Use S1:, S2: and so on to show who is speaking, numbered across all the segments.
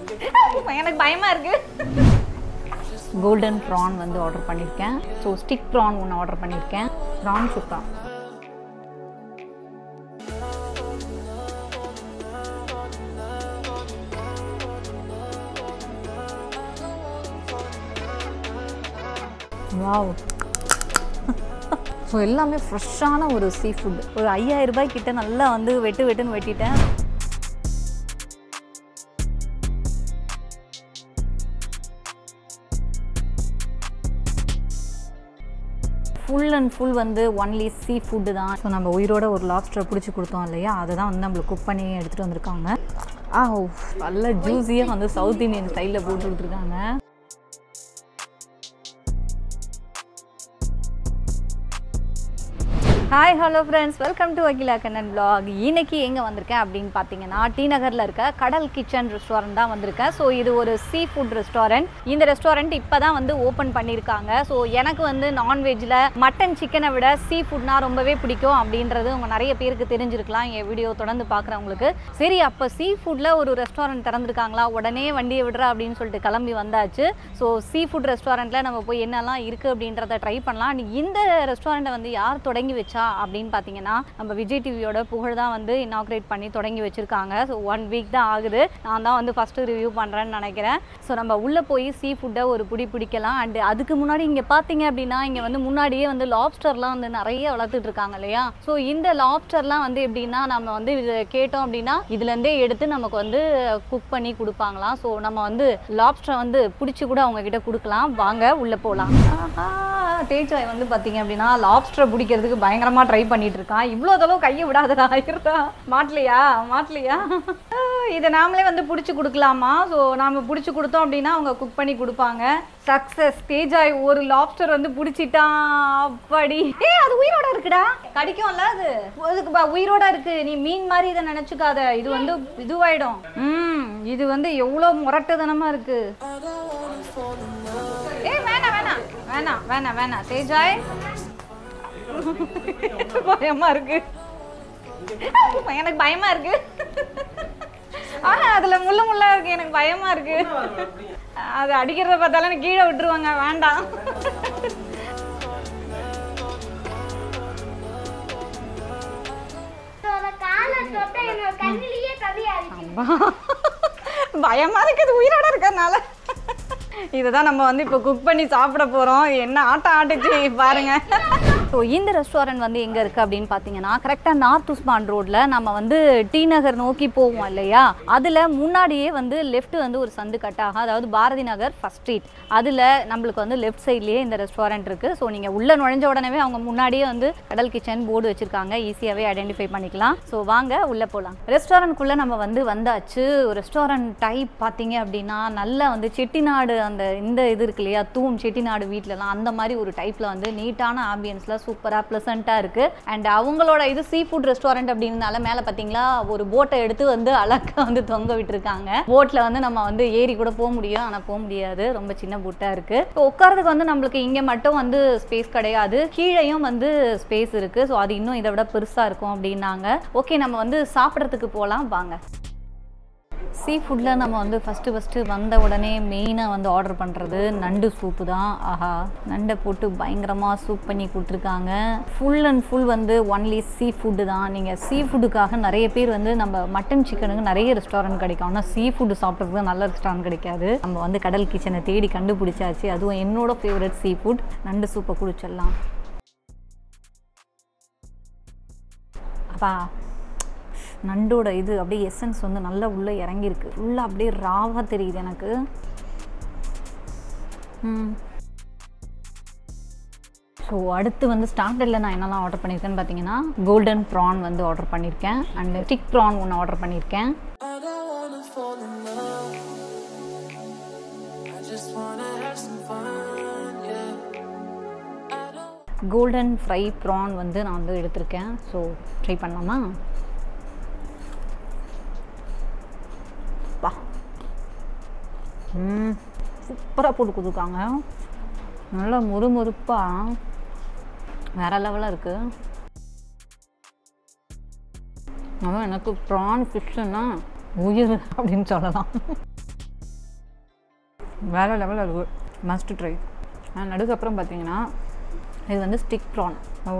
S1: எனக்கு பயமா இருக்கு கோல்டன் ப்ரான் வந்து ஆர்டர் பண்ணியிருக்கேன் ஸோ ஸ்டிக் ப்ரான் ஒன்று ஆர்டர் பண்ணியிருக்கேன் ப்ரான் சுக்கா வாவ் ஸோ எல்லாமே ஃப்ரெஷ்ஷான ஒரு சீ ஃபுட் ஒரு ஐயாயிரம் ரூபாய் கிட்ட நல்லா வந்து வெட்டு வெட்டுன்னு வெட்டிட்டேன் ஃபுல் அண்ட் ஃபுல் வந்து ஒன்லி சீ ஃபுட்டு தான் ஸோ நம்ம உயிரோட ஒரு லாப்ஸ்டரை பிடிச்சி கொடுத்தோம் இல்லையா அதை தான் வந்து நம்மளுக்கு குக் பண்ணி எடுத்துகிட்டு வந்திருக்காங்க ஆ ஓ நல்ல ஜூஸியாக வந்து சவுத் இந்தியன் ஸ்டைலில் போட்டு கொடுத்துருக்காங்க hi hello friends welcome to Akila Kannan vlog இன்னைக்கு எங்கே வந்திருக்கேன் அப்படின்னு பார்த்தீங்கன்னா டி நகரில் இருக்க கடல் கிச்சன் ரெஸ்டாரண்ட் தான் வந்திருக்கேன் ஸோ இது ஒரு சீ ஃபுட் ரெஸ்டாரண்ட் இந்த ரெஸ்டாரண்ட் இப்போ தான் வந்து ஓப்பன் பண்ணியிருக்காங்க ஸோ எனக்கு வந்து நான்வெஜ்ஜில் மட்டன் சிக்கனை விட சீ ஃபுட்னா ரொம்பவே பிடிக்கும் அப்படின்றது உங்கள் நிறைய பேருக்கு தெரிஞ்சிருக்கலாம் என் வீடியோ தொடர்ந்து பார்க்குறவங்களுக்கு சரி அப்போ சீ ஃபுட்டில் ஒரு ரெஸ்டாரண்ட் திறந்துருக்காங்களா உடனே வண்டியை விடுறா அப்படின்னு சொல்லிட்டு கிளம்பி வந்தாச்சு ஸோ சீ ஃபுட் ரெஸ்டாரண்ட்டில் நம்ம போய் என்னெல்லாம் இருக்குது அப்படின்றத ட்ரை பண்ணலாம் இந்த ரெஸ்டாரண்ட்டை வந்து யார் தொடங்கி வச்சா அப்படின்னு பார்த்தீங்கன்னா நம்ம விஜய் டிவியோட புகழ் தான் வந்து இனாக்ரேட் பண்ணி தொடங்கி வச்சுருக்காங்க ஸோ ஒன் வீக் தான் ஆகுது நான் தான் வந்து ஃபஸ்ட்டு ரிவ்யூ பண்ணுறேன்னு நினைக்கிறேன் ஸோ நம்ம உள்ளே போய் சீ ஃபுட்டை ஒரு பிடி பிடிக்கலாம் அண்ட் அதுக்கு முன்னாடி இங்கே பார்த்தீங்க அப்படின்னா இங்கே வந்து முன்னாடியே வந்து லாப்ஸ்டர்லாம் வந்து நிறைய வளர்த்துட்டு இருக்காங்க இல்லையா ஸோ இந்த லாப்ஸ்டர்லாம் வந்து எப்படின்னா நம்ம வந்து இது கேட்டோம் அப்படின்னா இதுலேருந்தே எடுத்து நமக்கு வந்து குக் பண்ணி கொடுப்பாங்களாம் ஸோ நம்ம வந்து லாப்ஸ்டரை வந்து பிடிச்சி கூட அவங்க கிட்ட கொடுக்கலாம் வாங்க உள்ளே போகலாம் தேஜாய் வந்து பார்த்தீங்க அப்படின்னா லாப்ஸ்டரை பிடிக்கிறதுக்கு பயங்கரமாக ட்ரை பண்ணிட்டு இருக்கான் இவ்வளோ தளவு கையை விடாதடா இருடா மாட்டலையா மாட்டலையா இதை நாமளே வந்து பிடிச்சி கொடுக்கலாமா ஸோ நாம பிடிச்சி கொடுத்தோம் அப்படின்னா அவங்க குக் பண்ணி கொடுப்பாங்க சக்ஸஸ் தேஜாய் ஒரு லாப்ஸ்டர் வந்து பிடிச்சிட்டான் அப்படி ஏ அது உயிரோட இருக்குடா கடிக்கும்ல அது அதுக்கு பா உயிரோட இருக்கு நீ மீன் மாதிரி இதை நினச்சிக்காத இது வந்து இதுவாயிடும் ம் இது வந்து எவ்வளோ முரட்டுத்தனமா இருக்கு ஏய் வேணாம் வேணாம் வேணாம் வேணாம் வேணாம் தேஜாய் பயமா இருக்கு எனக்கு பயமா இருக்கு ஆனா அதுல முள்ள முள்ளா இருக்கு எனக்கு பயமா இருக்கு அது அடிக்கிறத பார்த்தாலும் எனக்கு கீழே விட்டுருவாங்க வேண்டாம்
S2: என்னோட காலை தொட்ட என்னோட கண்ணிலேயே தவியாச்சு
S1: அம்மா பயமா இருக்குது உயிரோட இருக்கறனால இதுதான் நம்ம வந்து இப்போ குக் பண்ணி சாப்பிட போகிறோம் என்ன ஆட்டம் ஆட்டுச்சு பாருங்க ஸோ இந்த ரெஸ்டாரண்ட் வந்து எங்கே இருக்குது அப்படின்னு பார்த்தீங்கன்னா கரெக்டாக நார்த் உஸ்மான் ரோட்டில் நம்ம வந்து டி நகர் நோக்கி போவோம் இல்லையா அதில் முன்னாடியே வந்து லெஃப்ட் வந்து ஒரு சந்து கட்டாக அதாவது பாரதி நகர் ஃபஸ்ட் ஸ்ட்ரீட் அதில் நம்மளுக்கு வந்து லெஃப்ட் சைட்லேயே இந்த ரெஸ்டாரண்ட் இருக்குது ஸோ நீங்கள் உள்ளே நுழைஞ்ச உடனே அவங்க முன்னாடியே வந்து கடல் கிச்சன் போர்டு வச்சுருக்காங்க ஈஸியாகவே ஐடென்டிஃபை பண்ணிக்கலாம் ஸோ வாங்க உள்ளே போகலாம் ரெஸ்டாரண்ட்குள்ளே நம்ம வந்து வந்தாச்சு ரெஸ்டாரண்ட் டைப் பார்த்தீங்க அப்படின்னா நல்லா வந்து செட்டிநாடு அந்த இந்த இது இருக்கு இல்லையா தூண் செட்டிநாடு வீட்டிலலாம் அந்த மாதிரி ஒரு டைப்பில் வந்து நீட்டான ஆம்பியன்ஸில் சூப்பராக ப்ளசண்ட்டாக இருக்குது அண்ட் அவங்களோட இது சீ ஃபுட் ரெஸ்டாரண்ட் அப்படின்றனால மேலே பார்த்தீங்களா ஒரு போட்டை எடுத்து வந்து அழகாக வந்து தொங்க விட்டுருக்காங்க போட்டில் வந்து நம்ம வந்து ஏறி கூட போக முடியும் ஆனால் போக முடியாது ரொம்ப சின்ன போட்டாக இருக்குது இப்போ உட்காரதுக்கு வந்து நம்மளுக்கு இங்கே மட்டும் வந்து ஸ்பேஸ் கிடையாது கீழேயும் வந்து ஸ்பேஸ் இருக்குது ஸோ அது இன்னும் இதை விட பெருசாக இருக்கும் அப்படின்னாங்க ஓகே நம்ம வந்து சாப்பிட்றதுக்கு போகலாம் வாங்க சீ ஃபுட்டில் நம்ம வந்து ஃபஸ்ட்டு ஃபஸ்ட்டு வந்த உடனே மெயினாக வந்து ஆர்டர் பண்ணுறது நண்டு சூப்பு தான் ஆஹா நண்டை போட்டு பயங்கரமாக சூப் பண்ணி கொடுத்துருக்காங்க ஃபுல் அண்ட் ஃபுல் வந்து ஒன்லி சீ ஃபுட்டு தான் நீங்கள் சீ ஃபுட்டுக்காக நிறைய பேர் வந்து நம்ம மட்டன் சிக்கனுக்கு நிறைய ரெஸ்டாரண்ட் கிடைக்கும் ஆனால் சீ ஃபுட்டு சாப்பிட்றதுக்கு நல்ல ரெஸ்டாரண்ட் கிடைக்காது நம்ம வந்து கடல் கிச்சனை தேடி கண்டுபிடிச்சாச்சு அதுவும் என்னோட ஃபேவரட் சீ ஃபுட் நண்டு சூப்பை குடிச்சிடலாம் அப்பா நண்டோட இது அப்படியே எசன்ஸ் வந்து நல்லா உள்ளே இறங்கியிருக்கு ஃபுல்லாக அப்படியே ராவாக தெரியுது எனக்கு ஸோ அடுத்து வந்து ஸ்டார்டரில் நான் என்னெல்லாம் ஆர்டர் பண்ணியிருக்கேன்னு பார்த்தீங்கன்னா கோல்டன் ப்ரான் வந்து ஆர்டர் பண்ணியிருக்கேன் அண்ட் ஸ்டிக் ப்ரான் ஒன்று ஆர்டர் பண்ணியிருக்கேன்
S3: I don't wanna fall in love. I just wanna have some fun, yeah. I don't
S1: golden fry prawn வந்து நான் வந்து எடுத்திருக்கேன் ஸோ ட்ரை பண்ணலாமா பா ம் சூப்பராக போட்டு கொடுத்துருக்காங்க நல்லா முறுமுறுப்பாக வேற லெவலாக இருக்குது அதான் எனக்கு ப்ரான் ஃபிஷ்ஷுன்னா உயிர் அப்படின்னு சொல்லலாம் வேறு லெவலில் இருக்குது மஸ்ட் ட்ரை அதுக்கப்புறம் பார்த்தீங்கன்னா இது வந்து ஸ்டிக் ப்ரான் ஓ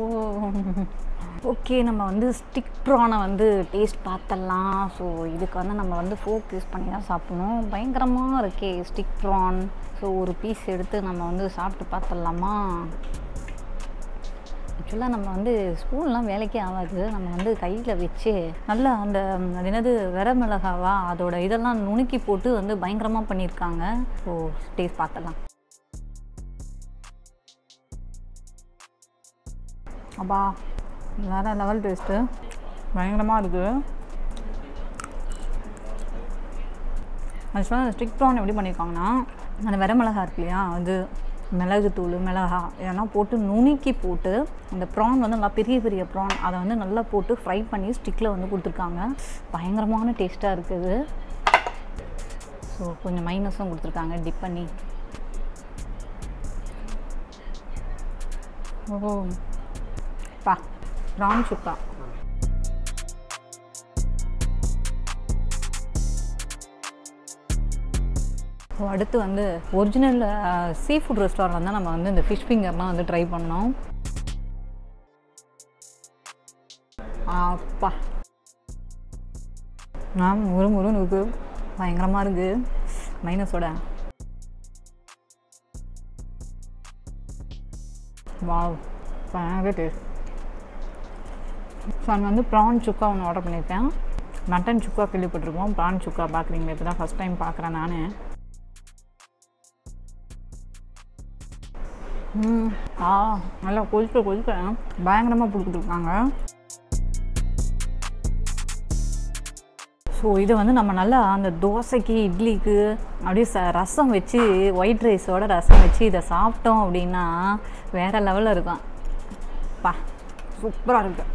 S1: ஓகே நம்ம வந்து ஸ்டிக் ப்ரானை வந்து டேஸ்ட் பார்த்தலாம் ஸோ இதுக்கு வந்து நம்ம வந்து ஃபோக் யூஸ் பண்ணி தான் சாப்பிடணும் பயங்கரமாக இருக்கே ஸ்டிக் ப்ரான் ஸோ ஒரு பீஸ் எடுத்து நம்ம வந்து சாப்பிட்டு பார்த்துடலாமா ஆக்சுவலாக நம்ம வந்து ஸ்பூன்லாம் வேலைக்கே ஆகாது நம்ம வந்து கையில் வச்சு நல்லா அந்த ம், அது என்னது வரமிளகாவா அதோட இதெல்லாம் நுணுக்கி போட்டு வந்து பயங்கரமாக பண்ணியிருக்காங்க ஸோ டேஸ்ட் பார்த்தலாம் அப்பா வேறு லெவல் டேஸ்ட்டு பயங்கரமாக இருக்குது ஆக்சுவலாக அந்த ஸ்டிக் ப்ரான் எப்படி பண்ணியிருக்காங்கன்னா அந்த வரமிளகா இருக்கு இல்லையா அது மிளகுத்தூள் மிளகா இதெல்லாம் போட்டு நுணுக்கி போட்டு அந்த ப்ரான் வந்து நல்லா பெரிய பெரிய ப்ரான் அதை வந்து நல்லா போட்டு ஃப்ரை பண்ணி ஸ்டிக்கில் வந்து கொடுத்துருக்காங்க பயங்கரமான டேஸ்ட்டாக இருக்குது ஸோ கொஞ்சம் மைனஸும் கொடுத்துருக்காங்க டிப் பண்ணி ஓ பா ப்ரான் சுக்கா ஸோ அடுத்து வந்து ஒரிஜினல் சீ ஃபுட் ரெஸ்டாரண்ட் தான் நம்ம வந்து இந்த ஃபிஷ் ஃபிங்கர்லாம் வந்து ட்ரை பண்ணோம் அப்பா நான் முறு முருன்னு இருக்கு பயங்கரமாக இருக்குது மைனஸோட வாவ் பயங்கர டேஸ்ட் ஸோ நான் வந்து ப்ரான் சுக்கா ஒன்று ஆர்டர் பண்ணியிருக்கேன் மட்டன் சுக்கா கேள்விப்பட்டிருக்கோம் ப்ரான் சுக்கா பார்க்குறீங்க இப்போ தான் ஃபஸ்ட் டைம் பார்க்குறேன் நான் ம் ஆ நல்லா கொதிக்க கொதிக்க பயங்கரமாக கொடுத்துருக்காங்க ஸோ இதை வந்து நம்ம நல்லா அந்த தோசைக்கு இட்லிக்கு அப்படியே ச ரசம் வச்சு ஒயிட் ரைஸோட ரசம் வச்சு இதை சாப்பிட்டோம் அப்படின்னா வேறு லெவலில் இருக்கும் பா சூப்பராக இருக்கு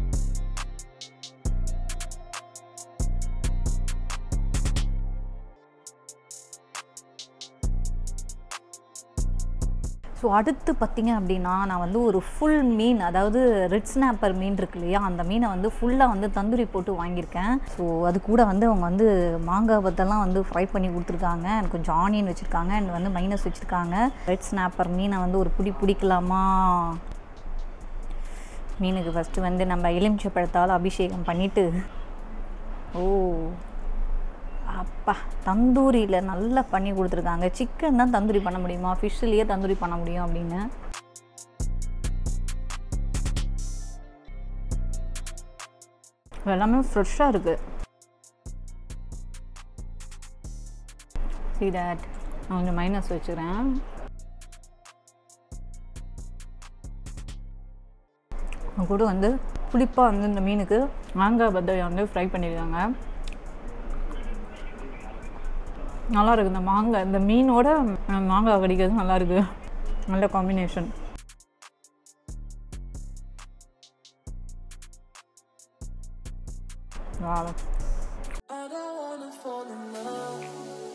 S1: ஸோ அடுத்து பார்த்தீங்க அப்படின்னா நான் வந்து ஒரு ஃபுல் மீன் அதாவது ரெட் ஸ்னாப்பர் மீன் இருக்கு இல்லையா அந்த மீனை வந்து ஃபுல்லாக வந்து தந்தூரி போட்டு வாங்கியிருக்கேன் ஸோ அது கூட வந்து அவங்க வந்து மாங்காய் பத்தெல்லாம் வந்து ஃப்ரை பண்ணி கொடுத்துருக்காங்க and கொஞ்சம் ஆனியன் வச்சுருக்காங்க அண்ட் வந்து மைனஸ் வச்சுருக்காங்க ரெட் ஸ்னாப்பர் மீனை வந்து ஒரு பிடி பிடிக்கலாமா மீனுக்கு ஃபஸ்ட்டு வந்து நம்ம எலுமிச்சை பழத்தால் அபிஷேகம் பண்ணிவிட்டு ஓ அப்பா தந்தூரியில் நல்லா பண்ணி கொடுத்துருக்காங்க சிக்கன் தான் தந்தூரி பண்ண முடியுமா ஃபிஷ்லேயே தந்தூரி பண்ண முடியும் அப்படின்னு எல்லாமே ஃப்ரெஷ்ஷாக இருக்குது see that நான் கொஞ்சம் மைனஸ் வச்சுக்கிறேன் அது கூட வந்து புளிப்பாக வந்து இந்த மீனுக்கு மாங்காய் பத்தையை வந்து ஃப்ரை பண்ணியிருக்காங்க நல்லா இருக்கு இந்த மாங்காய் இந்த மீனோட அஹ், மாங்காய் கடிக்கிறது நல்லா இருக்கு நல்ல combination
S3: I don't wanna fall in love.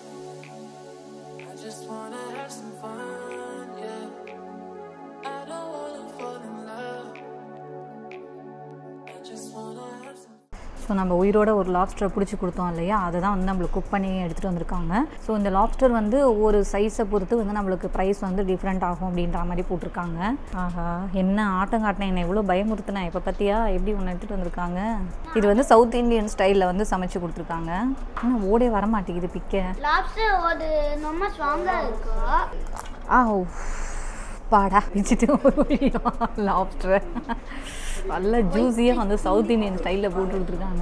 S3: I just wanna have some fun, yeah. I don't wanna fall in love. I just wanna have some
S1: so நம்ம உயிரோட ஒரு லாப்ஸ்டரை பிடிச்சி கொடுத்தோம் இல்லையா அதை தான் வந்து நம்மளுக்கு குக் பண்ணி எடுத்துகிட்டு வந்திருக்காங்க ஸோ இந்த லாப்ஸ்டர் வந்து ஒரு சைஸை பொறுத்து வந்து நம்மளுக்கு ப்ரைஸ் வந்து டிஃப்ரெண்ட் ஆகும் அப்படின்ற மாதிரி போட்டிருக்காங்க ஆஹா என்ன ஆட்டம் காட்டினேன் என்னை எவ்வளோ பயமுறுத்தினேன் இப்போ பார்த்தியா எப்படி ஒன்று எடுத்துகிட்டு வந்திருக்காங்க இது வந்து சவுத் இந்தியன் ஸ்டைலில் வந்து சமைச்சு கொடுத்துருக்காங்க ஆனால் ஓடே வர மாட்டேங்குது பிக்க
S2: லாப்ஸ்டர் ஒரு நம்ம ஸ்ட்ராங்காக இருக்கா
S1: ஆ ஓ பாடா வச்சுட்டு ஒரு லாப்ஸ்டர் நல்ல ஜூஸியாக வந்து சவுத் இந்தியன் ஸ்டைலில் போட்டு கொடுத்துருக்காங்க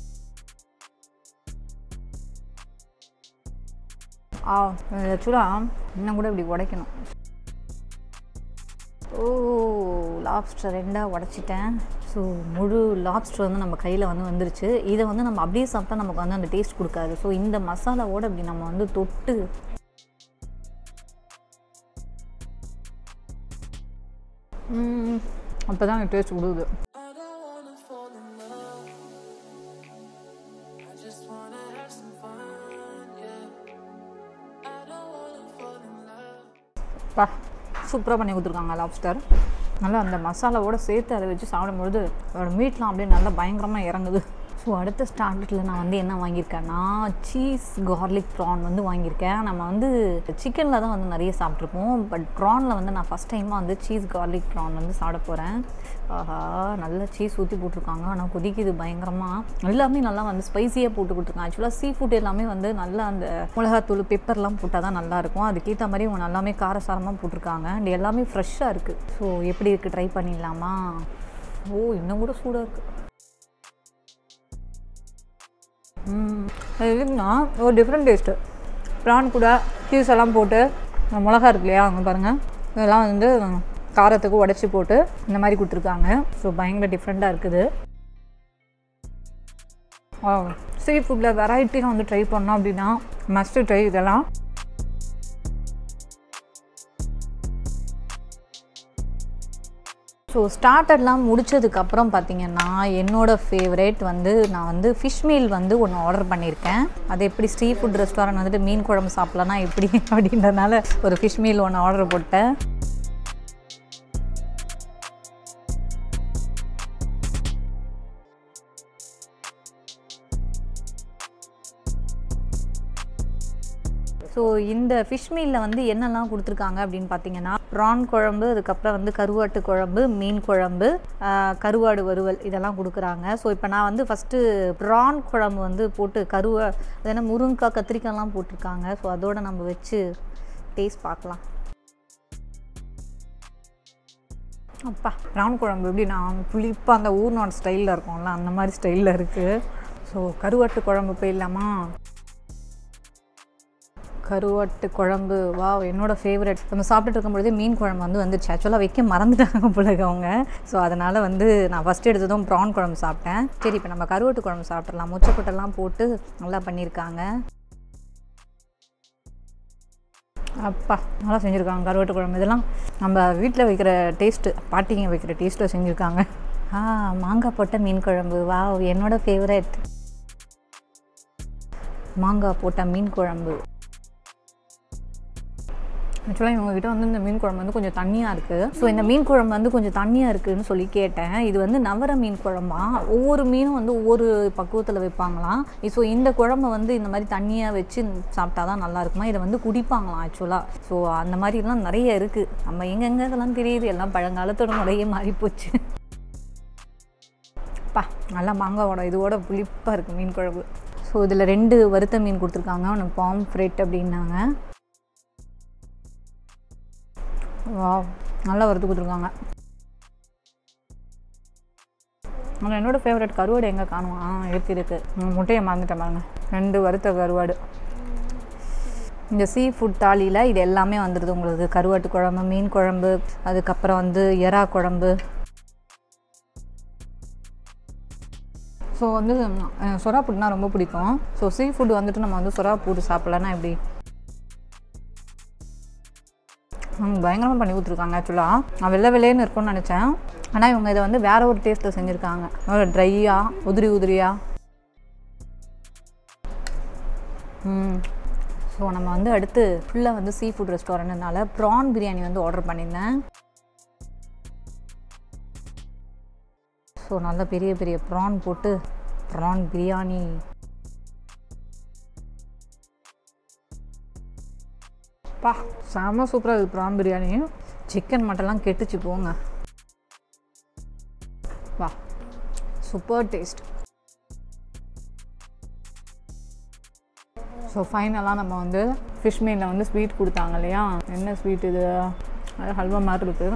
S1: ஆ ஆக்சுவலாக இன்னும் கூட இப்படி உடைக்கணும் ஓ லாப்ஸ்டர் ரெண்டாக உடச்சிட்டேன் ஸோ முழு லாப்ஸ்டர் வந்து நம்ம கையில் வந்து வந்துருச்சு இதை வந்து நம்ம அப்படியே சாப்பிட்டா நமக்கு வந்து அந்த டேஸ்ட் கொடுக்காது ஸோ இந்த மசாலாவோட அப்படி நம்ம வந்து தொட்டு அப்போ தான் டேஸ்ட் கொடுக்குது
S3: I don't wanna fall in love. I just wanna have some fun, yeah. I don't wanna fall in love.
S1: பா சூப்பராக பண்ணி கொடுத்துருக்காங்க லாப்ஸ்டர் நல்லா அந்த மசாலாவோட சேர்த்து அதை வச்சு சாப்பிடும்பொழுது அதோட மீட்லாம் அப்படியே நல்லா பயங்கரமாக இறங்குது ஸோ அடுத்த ஸ்டார்டரில் நான் வந்து என்ன வாங்கியிருக்கேன்னா சீஸ் கார்லிக் ப்ரான் வந்து வாங்கியிருக்கேன் நம்ம வந்து சிக்கனில் தான் வந்து நிறைய சாப்பிட்ருப்போம் பட் ப்ரானில் வந்து நான் ஃபஸ்ட் டைமாக வந்து சீஸ் கார்லிக் ப்ரான் வந்து சாப்பிட போகிறேன் ஆஹா நல்ல சீஸ் ஊற்றி போட்டிருக்காங்க ஆனால் கொதிக்குது பயங்கரமாக எல்லாமே நல்லா வந்து ஸ்பைசியாக போட்டு கொடுத்துருக்காங்க ஆக்சுவலாக சீ ஃபுட் எல்லாமே வந்து நல்லா அந்த மிளகாத்தூள் பெப்பர்லாம் போட்டால் தான் நல்லாயிருக்கும் அதுக்கேற்ற மாதிரி அவங்க எல்லாமே காரசாரமாக போட்டிருக்காங்க அண்ட் எல்லாமே ஃப்ரெஷ்ஷாக இருக்குது ஸோ எப்படி இருக்குது ட்ரை பண்ணிடலாமா ஓ இன்னும் கூட சூடாக இருக்குது ம் அது எப்படின்னா ஒரு டிஃப்ரெண்ட் டேஸ்ட்டு ப்ரான் கூட சீஸ் எல்லாம் போட்டு இந்த மிளகா இருக்கு இல்லையா அங்கே பாருங்கள் இதெல்லாம் வந்து காரத்துக்கு உடச்சி போட்டு இந்த மாதிரி கொடுத்துருக்காங்க ஸோ பயங்கர டிஃப்ரெண்ட்டாக இருக்குது சீ ஃபுட்டில் வெரைட்டிலாம் வந்து ட்ரை பண்ணோம் அப்படின்னா மஸ்ட்டு ட்ரை இதெல்லாம் ஸோ ஸ்டார்டர்லாம் முடிச்சதுக்கப்புறம் பார்த்தீங்கன்னா என்னோட ஃபேவரேட் வந்து நான் வந்து ஃபிஷ் மீல் வந்து ஒன்று ஆர்டர் பண்ணியிருக்கேன் அது எப்படி ஸ்ட்ரீ ஃபுட் ரெஸ்டாரண்ட் வந்துட்டு மீன் குழம்பு சாப்பிட்லன்னா எப்படி அப்படின்றனால ஒரு ஃபிஷ் மீல் ஒன்று ஆர்டர் போட்டேன் ஸோ இந்த ஃபிஷ் மீலில் வந்து என்னெல்லாம் கொடுத்துருக்காங்க அப்படின்னு பார்த்தீங்கன்னா ப்ரான் குழம்பு அதுக்கப்புறம் வந்து கருவாட்டு குழம்பு மீன் குழம்பு ஆஹ், கருவாடு வறுவல் இதெல்லாம் கொடுக்குறாங்க ஸோ இப்போ நான் வந்து ஃபஸ்ட்டு ப்ரான் குழம்பு வந்து போட்டு கருவா அது என்ன முருங்கைக்காய் கத்திரிக்காய்லாம் போட்டிருக்காங்க ஸோ அதோட நம்ம வச்சு டேஸ்ட் பார்க்கலாம் அப்பா ப்ரான் குழம்பு எப்படின்னா புளிப்பாக அந்த ஊர்நாடு ஸ்டைலில் இருக்கும்ல அந்த மாதிரி ஸ்டைலில் இருக்குது ஸோ கருவாட்டு குழம்பு போயிடலாமா கருவாட்டு குழம்பு வா என்னோட ஃபேவரட் நம்ம சாப்பிட்டுட்டு இருக்கும்பொழுதே மீன் குழம்பு வந்து வந்துச்சு ஆக்சுவலாக வைக்க மறந்துட்டாங்க பிள்ளைங்க அவங்க ஸோ அதனால் வந்து நான் ஃபஸ்ட் எடுத்ததும் ப்ரான் குழம்பு சாப்பிட்டேன் சரி இப்போ நம்ம கருவாட்டு குழம்பு சாப்பிட்றலாம் முச்சக்கொட்டெல்லாம் போட்டு நல்லா பண்ணியிருக்காங்க அப்பா நல்லா செஞ்சுருக்காங்க கருவாட்டு குழம்பு இதெல்லாம் நம்ம வீட்டில் வைக்கிற டேஸ்ட்டு பாட்டிங்க வைக்கிற டேஸ்ட்டில் செஞ்சுருக்காங்க ஆ மாங்காய் போட்ட மீன் குழம்பு வா என்னோட ஃபேவரட் மாங்காய் போட்ட மீன் குழம்பு ஆக்சுவலாக இவங்ககிட்ட வந்து இந்த மீன் குழம்பு வந்து கொஞ்சம் தண்ணியாக இருக்குது ஸோ இந்த மீன் குழம்பு வந்து கொஞ்சம் தண்ணியாக இருக்குதுன்னு சொல்லி கேட்டேன் இது வந்து நவர மீன் குழம்பா ஒவ்வொரு மீனும் வந்து ஒவ்வொரு பக்குவத்தில் வைப்பாங்களாம் ஸோ இந்த குழம்பு வந்து இந்த மாதிரி தண்ணியாக வச்சு சாப்பிட்டா தான் நல்லா இருக்குமா இதை வந்து குடிப்பாங்களாம் ஆக்சுவலாக ஸோ அந்த மாதிரிலாம் நிறைய இருக்குது நம்ம எங்கெங்க இதெல்லாம் தெரியுது எல்லாம் பழங்காலத்தோட முறையே மாறி போச்சு பா நல்லா மாங்காவோட இதோட புளிப்பாக இருக்குது மீன் குழம்பு ஸோ இதில் ரெண்டு வறுத்த மீன் கொடுத்துருக்காங்க ஒன்று பாம் ஃப்ரெட் அப்படின்னாங்க வா நல்லா வறுத்து கொடுத்துருக்காங்க ஆனால் என்னோட ஃபேவரட் கருவாடு எங்கே காணும் ஆ இருக்கு இருக்கு ம், முட்டையை மறந்துட்டேன் பாருங்க ரெண்டு வறுத்த கருவாடு இந்த சீ ஃபுட் தாலியில் இது எல்லாமே வந்துடுது உங்களுக்கு கருவாட்டு குழம்பு மீன் குழம்பு அதுக்கப்புறம் வந்து எறா குழம்பு ஸோ வந்து அஹ், சொரா புட்டுனா ரொம்ப பிடிக்கும் ஸோ சீ ஃபுட் வந்துட்டு நம்ம வந்து சொரா போட்டு சாப்பிட்லன்னா எப்படி ம் பயங்கரமாக பண்ணி கொடுத்துருக்காங்க ஆக்சுவலாக நான் வெள்ளை வெள்ளைன்னு இருக்கும்னு நினச்சேன் ஆனால் இவங்க இதை வந்து வேற ஒரு டேஸ்ட்டில் செஞ்சுருக்காங்க ஒரு ட்ரையாக உதிரி உதிரியாக ம் ஸோ நம்ம வந்து அடுத்து ஃபுல்லாக வந்து சீ ஃபுட் ரெஸ்டாரண்ட்னால ப்ரான் பிரியாணி வந்து ஆர்டர் பண்ணியிருந்தேன் ஸோ நல்ல பெரிய பெரிய ப்ரான் போட்டு ப்ரான் பிரியாணி பா செம சூப்பராக இருக்குது ப்ரான் பிரியாணி சிக்கன் மட்டன்லாம் கெட்டுச்சு போங்க வா சூப்பர் டேஸ்ட் ஸோ ஃபைனலாக நம்ம வந்து ஃபிஷ் மீனில் வந்து ஸ்வீட் கொடுத்தாங்க இல்லையா என்ன ஸ்வீட் இது அது ஹல்வா மாதிரி இருக்குது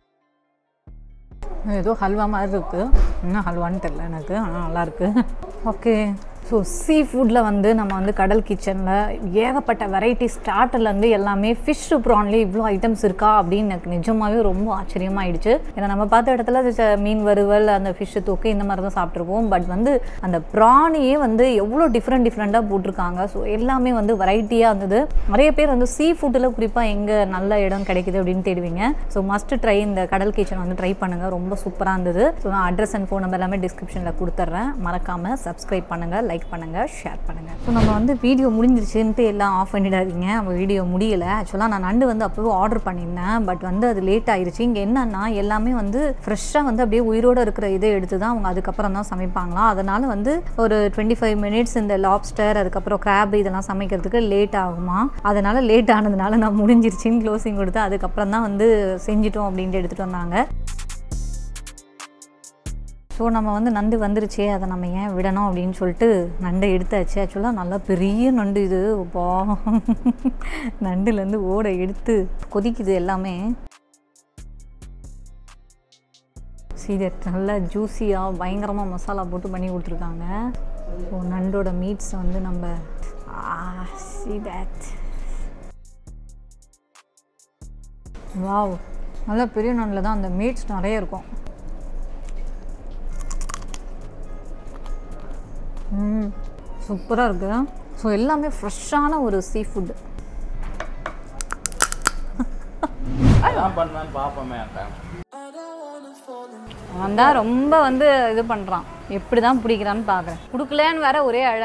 S1: ஏதோ ஹல்வா மாதிரி இருக்குது என்ன ஹல்வான்னு தெரில எனக்கு ஆனால் நல்லாயிருக்கு ஓகே ஸோ சீ ஃபுட்டில் வந்து நம்ம வந்து கடல் கிச்சனில் ஏகப்பட்ட வெரைட்டி ஸ்டார்டர்லேருந்து எல்லாமே ஃபிஷ் ப்ரான்லேயே இவ்வளோ ஐட்டம்ஸ் இருக்கா அப்படின்னு எனக்கு நிஜமாகவே ரொம்ப ஆச்சரியமாயிடுச்சு ஏன்னா நம்ம பார்த்த இடத்துல அது ச- மீன் வறுவல் அந்த ஃபிஷ்ஷு தொக்கு இந்த மாதிரி தான் சாப்பிட்ருப்போம் பட் வந்து அந்த ப்ரானையே வந்து எவ்வளோ டிஃப்ரெண்ட் டிஃப்ரெண்ட்டாக போட்டிருக்காங்க ஸோ எல்லாமே வந்து வெரைட்டியாக இருந்தது நிறைய பேர் வந்து சீ ஃபுட்டில் குறிப்பாக எங்கே நல்ல இடம் கிடைக்குது அப்படின்னு தேடுவீங்க ஸோ மஸ்ட் ட்ரை இந்த கடல் கிச்சன் வந்து ட்ரை பண்ணுங்கள் ரொம்ப சூப்பராக இருந்தது ஸோ நான் அட்ரஸ் அண்ட் ஃபோன் நம்பர் எல்லாமே டிஸ்கிரிப்ஷனில் கொடுத்துட்றேன் மறக்காமல் சப்ஸ்கிரைப் பண்ணுங்கள் லைக் லைக் பண்ணுங்கள் ஷேர் பண்ணுங்கள் ஸோ நம்ம வந்து வீடியோ முடிஞ்சிருச்சுன்ட்டு எல்லாம் ஆஃப் பண்ணிடாதீங்க நம்ம வீடியோ முடியலை ஆக்சுவலாக நான் நண்டு வந்து அப்போவே ஆர்டர் பண்ணியிருந்தேன் பட் வந்து அது லேட் ஆயிருச்சு இங்கே என்னன்னா எல்லாமே வந்து ஃப்ரெஷ்ஷாக வந்து அப்படியே உயிரோடு இருக்கிற இதை எடுத்து தான் அவங்க அதுக்கப்புறம் தான் சமைப்பாங்களாம் அதனால் வந்து ஒரு டுவெண்ட்டி ஃபைவ் மினிட்ஸ் இந்த லாப்ஸ்டர் அதுக்கப்புறம் crab இதெல்லாம் சமைக்கிறதுக்கு லேட் ஆகுமா அதனால் லேட் ஆனதுனால நான் முடிஞ்சிருச்சுன்னு க்ளோசிங் கொடுத்து அதுக்கப்புறம் தான் வந்து செஞ்சிட்டோம் அப்படின்ட்டு எடுத்துகிட்டு வந்தாங்க ஸோ நம்ம வந்து நண்டு வந்துருச்சே அதை நம்ம ஏன் விடணும் அப்படின்னு சொல்லிட்டு நண்டை எடுத்தாச்சு ஆக்சுவலாக நல்லா பெரிய நண்டு இது பா நண்டுலேருந்து ஓடை எடுத்து கொதிக்குது எல்லாமே சீரியட் நல்லா ஜூஸியாக பயங்கரமாக மசாலா போட்டு பண்ணி கொடுத்துருக்காங்க ஸோ நண்டோட மீட்ஸ் வந்து நம்ம see that வாவ் நல்லா பெரிய நண்டில் தான் அந்த மீட்ஸ் நிறைய இருக்கும் ம் சூப்பராக இருக்குது ஸோ எல்லாமே ஃப்ரெஷ்ஷான ஒரு சீ ஃபுட்டு
S4: அதான் பண்ணலான்னு பார்ப்போமே அக்கா
S1: அவன் தான் ரொம்ப வந்து இது பண்ணுறான் எப்படி தான் பிடிக்கிறான்னு பார்க்குறேன் கொடுக்கலன்னு வேற ஒரே அழ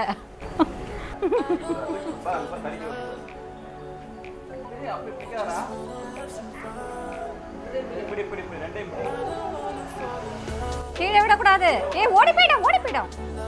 S1: கீழே விடக்கூடாது ஏ ஓடி போயிடும் ஓடி போயிடும்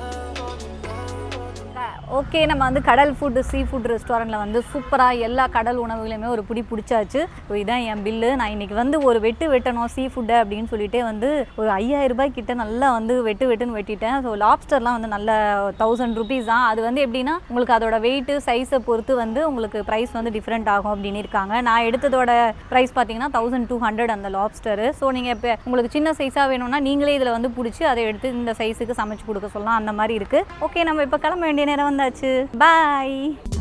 S1: ஓகே நம்ம வந்து கடல் ஃபுட்டு சீ ஃபுட் ரெஸ்டாரண்ட்டில் வந்து சூப்பராக எல்லா கடல் உணவுகளையுமே ஒரு பிடி பிடிச்சாச்சு ஸோ இதான் என் பில்லு நான் இன்னைக்கு வந்து ஒரு வெட்டு வெட்டணும் சீ ஃபுட்டு அப்படின்னு சொல்லிட்டே வந்து ஒரு ஐயாயிரம் ரூபாய் கிட்ட நல்லா வந்து வெட்டு வெட்டுன்னு வெட்டிட்டேன் ஸோ லாப்ஸ்டர்லாம் வந்து நல்ல தௌசண்ட் ருபீஸ் தான் அது வந்து எப்படின்னா உங்களுக்கு அதோட வெயிட்டு சைஸை பொறுத்து வந்து உங்களுக்கு ப்ரைஸ் வந்து டிஃப்ரெண்ட் ஆகும் அப்படின்னு இருக்காங்க நான் எடுத்ததோட ப்ரைஸ் பார்த்தீங்கன்னா தௌசண்ட் டூ ஹண்ட்ரட் அந்த லாப்ஸ்டரு ஸோ நீங்கள் இப்போ உங்களுக்கு சின்ன சைஸாக வேணும்னா நீங்களே இதில் வந்து பிடிச்சி அதை எடுத்து இந்த சைஸுக்கு சமைச்சு கொடுக்க சொல்லலாம் அந்த மாதிரி இருக்குது ஓகே நம்ம இப்போ கிளம்ப வேண்டிய நேரம் வந்தாச்சு பாய்